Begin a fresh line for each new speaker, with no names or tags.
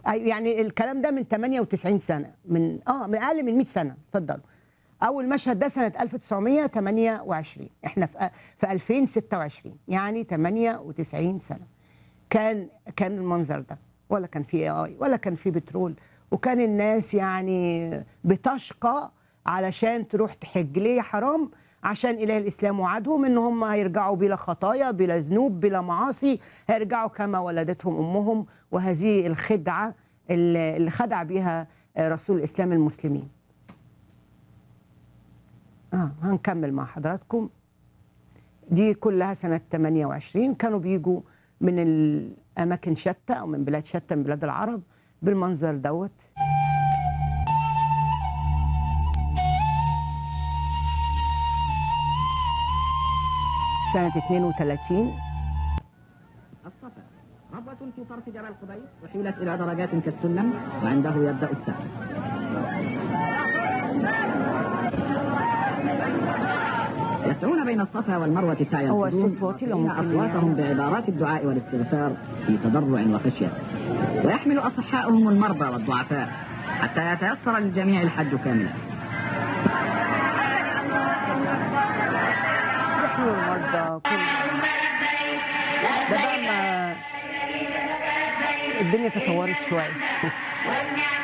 أيوة، يعني الكلام ده من 98 سنه من اه من اقل من 100 سنه اتفضلوا اول مشهد ده سنه 1928 احنا في في 2026 يعني 98 سنه كان كان المنظر ده ولا كان في اي ولا كان في بترول وكان الناس يعني بتشقى علشان تروح تحج ليه حرام عشان اله الاسلام وعدهم ان هم هيرجعوا بلا خطايا بلا ذنوب بلا معاصي هيرجعوا كما ولدتهم امهم وهذه الخدعه اللي اللي خدع بها رسول الاسلام المسلمين اه هنكمل مع حضراتكم دي كلها سنة 28 كانوا بيجوا من الأماكن شتى أو من بلاد شتى من بلاد العرب بالمنظر دوت سنة 32
الصفا ربوة في طرف جبل قبيس وحيلت إلى درجات كالسلم وعنده يبدأ السعي يسعون بين الصفا والمروة سعي
هو
القدوم
الصوت واطي لو
ويرفعون
ممكن
أصواتهم بعبارات الدعاء والاستغفار في تضرع وخشية ويحمل أصحاؤهم المرضى والضعفاء حتى يتيسر للجميع الحج كاملا
يحملوا المرضى كل ده بقى ما الدنيا تطورت شوية